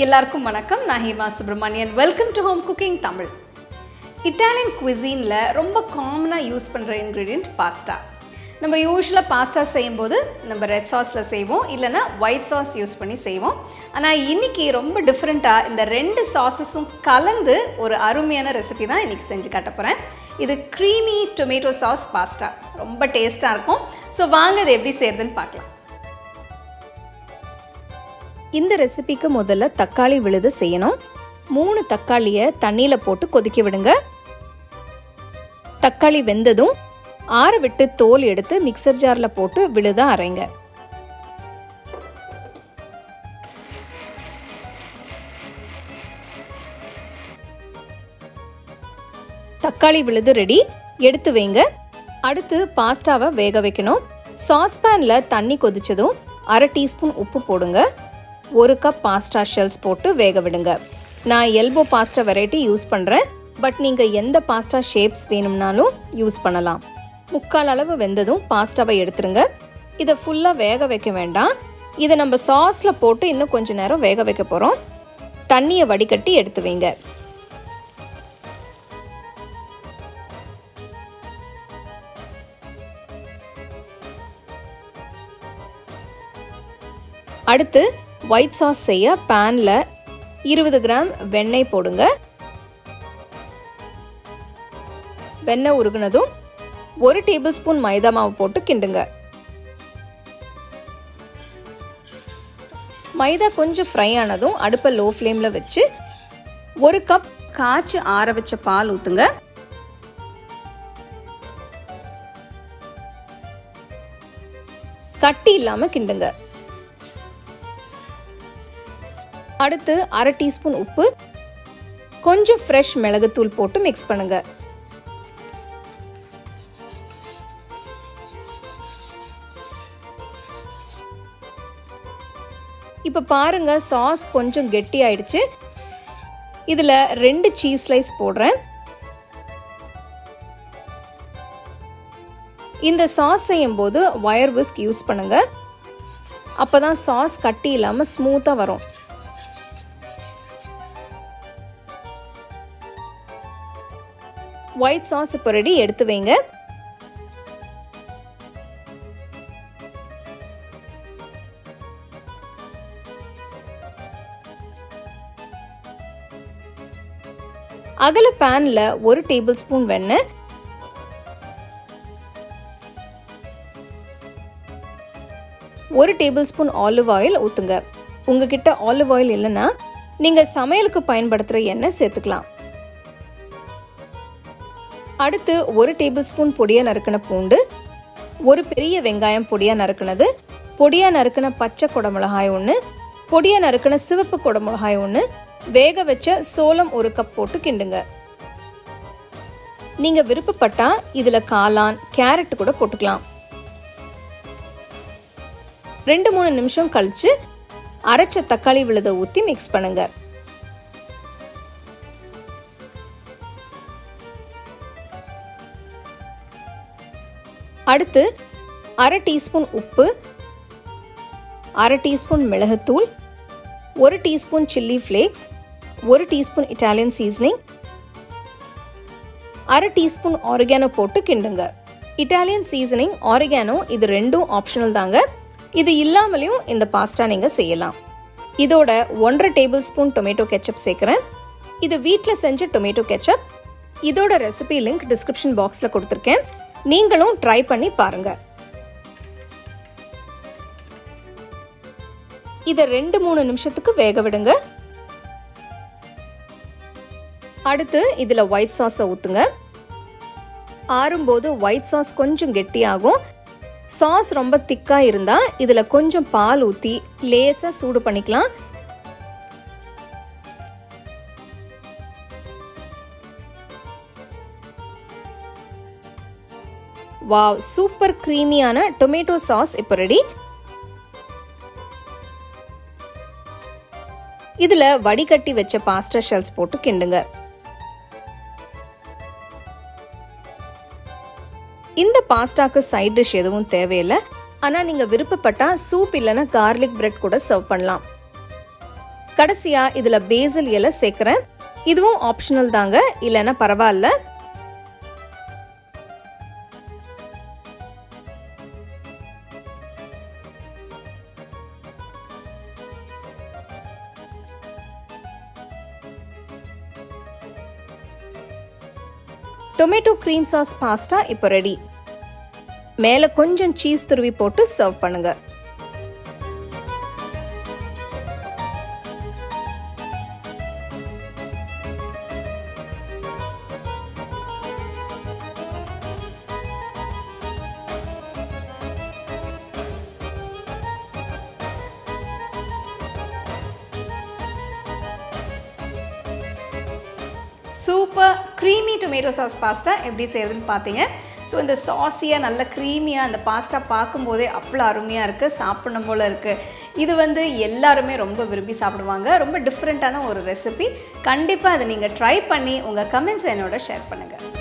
எல்லாருக்கும் வணக்கம் நான் Hema Subramanian welcome to home cooking Tamil Italian குவிசீனில் ரொம்ப காமனாக யூஸ் பண்ணுற இன்க்ரீடியண்ட் பாஸ்தா நம்ம யூஸ்வலாக பாஸ்தா செய்யும்போது நம்ம ரெட் சாஸில் செய்வோம் இல்லைன்னா ஒயிட் சாஸ் யூஸ் பண்ணி செய்வோம் ஆனால் இன்றைக்கி ரொம்ப டிஃப்ரெண்ட்டாக இந்த ரெண்டு சாஸஸும் கலந்து ஒரு அருமையான ரெசிபி தான் இன்றைக்கி செஞ்சு காட்ட போகிறேன் இது க்ரீமி டொமேட்டோ சாஸ் பாஸ்தா ரொம்ப டேஸ்ட்டாக இருக்கும் ஸோ வாங்க இது எப்படி செய்யறதுன்னு பார்க்கலாம் இந்த ரெசிபிக்கு முதல்ல தக்காளி விழுது செய்யணும் மூணு தக்காளியை தண்ணியில் போட்டு கொதிக்க விடுங்க தக்காளி வெந்ததும் ஆற விட்டு தோல் எடுத்து மிக்சர் ஜாரில் போட்டு விழுத அரைங்க தக்காளி விழுது ரெடி எடுத்து வைங்க அடுத்து பாஸ்தாவை வேக வைக்கணும் சாஸ்பேனில் தண்ணி கொதிச்சதும் அரை டீஸ்பூன் உப்பு போடுங்க ஒரு கப் பாஸ்தா ஷெல்ஸ் போட்டு வேக விடுங்க நான் எல்போ பாஸ்தா வெரைட்டி யூஸ் பண்ணுறேன் பட் நீங்கள் எந்த பாஸ்தா ஷேப்ஸ் வேணும்னாலும் யூஸ் பண்ணலாம் முக்கால் அளவு வெந்ததும் பாஸ்தாவை எடுத்துருங்க இதை ஃபுல்லாக வேக வைக்க வேண்டாம் இதை நம்ம சாஸில் போட்டு இன்னும் கொஞ்ச நேரம் வேக வைக்க போகிறோம் தண்ணியை வடிகட்டி எடுத்து வைங்க அடுத்து ஒயிட் சாஸ் செய்ய பேனில் இருபது கிராம் வெண்ணெய் போடுங்க வெண்ணெய் உருகுனதும் ஒரு டேபிள் ஸ்பூன் மைதா மாவு போட்டு கிண்டுங்க மைதா கொஞ்சம் ஃப்ரை ஆனதும் அடுப்பை லோ ஃப்ளேமில் வச்சு ஒரு கப் காய்ச்சி ஆற வச்ச பால் ஊற்றுங்க கட்டி இல்லாமல் கிண்டுங்க அடுத்து அரை டீஸ்பூன் உப்பு கொஞ்சம் ஃப்ரெஷ் மிளகுத்தூள் போட்டு மிக்ஸ் பண்ணுங்க இப்போ பாருங்க சாஸ் கொஞ்சம் கெட்டி ஆயிடுச்சு இதில் ரெண்டு சீஸ் ஸ்லைஸ் போடுறேன் இந்த சாஸ் செய்யும் போது ஒயர் விஸ்க் யூஸ் பண்ணுங்க அப்போதான் சாஸ் கட்டி இல்லாமல் ஸ்மூத்தாக வரும் ஒயிட் சாஸ் இப்போ ரெடி எடுத்து வைங்க அகல பேன்ல ஒரு டேபிள் ஸ்பூன் வெண்ணெய் ஒரு டேபிள் ஸ்பூன் ஆலிவ் ஆயில் ஊத்துங்க உங்ககிட்ட ஆலிவ் ஆயில் இல்லைன்னா நீங்க சமையலுக்கு பயன்படுத்துற எண்ணெய் சேர்த்துக்கலாம் அடுத்து ஒரு டேபிள் ஸ்பூன் பொடியா நறுக்கின பூண்டு ஒரு பெரிய வெங்காயம் பொடியா நறுக்கினது பொடியா நறுக்கின பச்சை குடமிளகாய் ஒன்று பொடியா நறுக்கின சிவப்பு குடமிளகாய் ஒன்று வேக வச்ச சோளம் ஒரு கப் போட்டு கிண்டுங்க நீங்க விருப்பப்பட்டா இதுல காளான் கேரட் கூட போட்டுக்கலாம் ரெண்டு மூணு நிமிஷம் கழிச்சு அரைச்ச தக்காளி விழுத ஊத்தி மிக்ஸ் பண்ணுங்க அடுத்து அரை டீஸ்பூன் உப்பு அரை டீஸ்பூன் மிளகுத்தூள் ஒரு டீஸ்பூன் சில்லி ஃப்ளேக்ஸ் ஒரு டீஸ்பூன் இட்டாலியன் சீசனிங் அரை டீஸ்பூன் ஆரிகானோ போட்டு கிண்டுங்க இட்டாலியன் சீசனிங் ஆரிகானோ இது ரெண்டும் ஆப்ஷனல் தாங்க இது இல்லாமலையும் இந்த பாஸ்டா நீங்கள் செய்யலாம் இதோட ஒன்றரை டேபிள் ஸ்பூன் டொமேட்டோ கெச்சப் சேர்க்குறேன் இது வீட்டில் செஞ்ச டொமேட்டோ கெச்சப் இதோட ரெசிபி லிங்க் டிஸ்கிரிப்ஷன் பாக்ஸில் கொடுத்துருக்கேன் நீங்களும் ட்ரை பண்ணி பாருங்க இதை ரெண்டு மூணு நிமிஷத்துக்கு வேக விடுங்க அடுத்து இதில் ஒயிட் சாஸை ஊற்றுங்க ஆறும்போது ஒயிட் சாஸ் கொஞ்சம் கெட்டியாகும் சாஸ் ரொம்ப திக்காக இருந்தால் இதில் கொஞ்சம் பால் ஊற்றி லேசாக சூடு பண்ணிக்கலாம் வாவ் சூப்பர் க்ரீமியான டொமேட்டோ சாஸ் இப்போ ரெடி இதுல வடிகட்டி வச்ச பாஸ்டா ஷெல்ஸ் போட்டு கிண்டுங்க இந்த பாஸ்டாக்கு சைட் டிஷ் எதுவும் தேவையில்லை ஆனா நீங்க விருப்பப்பட்டா சூப் இல்லைன்னா கார்லிக் பிரெட் கூட சர்வ் பண்ணலாம் கடைசியாக இதில் பேசில் இலை சேர்க்குறேன் இதுவும் ஆப்ஷனல் தாங்க இல்லைன்னா பரவாயில்ல டொமேட்டோ க்ரீம் சாஸ் பாஸ்தா இப்போ ரெடி மேலே கொஞ்சம் சீஸ் துருவி போட்டு சர்வ் பண்ணுங்க super creamy tomato sauce pasta எப்படி செய்யறதுன்னு பார்த்தீங்க ஸோ இந்த சாஸியாக நல்ல க்ரீமியாக அந்த பாஸ்தா பார்க்கும்போதே அவ்வளோ அருமையாக இருக்குது சாப்பிடணும் போல் இருக்குது இது வந்து எல்லாருமே ரொம்ப விரும்பி சாப்பிடுவாங்க ரொம்ப டிஃப்ரெண்ட்டான ஒரு ரெசிபி கண்டிப்பாக அதை நீங்கள் ட்ரை பண்ணி உங்கள் கமெண்ட்ஸ் என்னோட ஷேர் பண்ணுங்கள்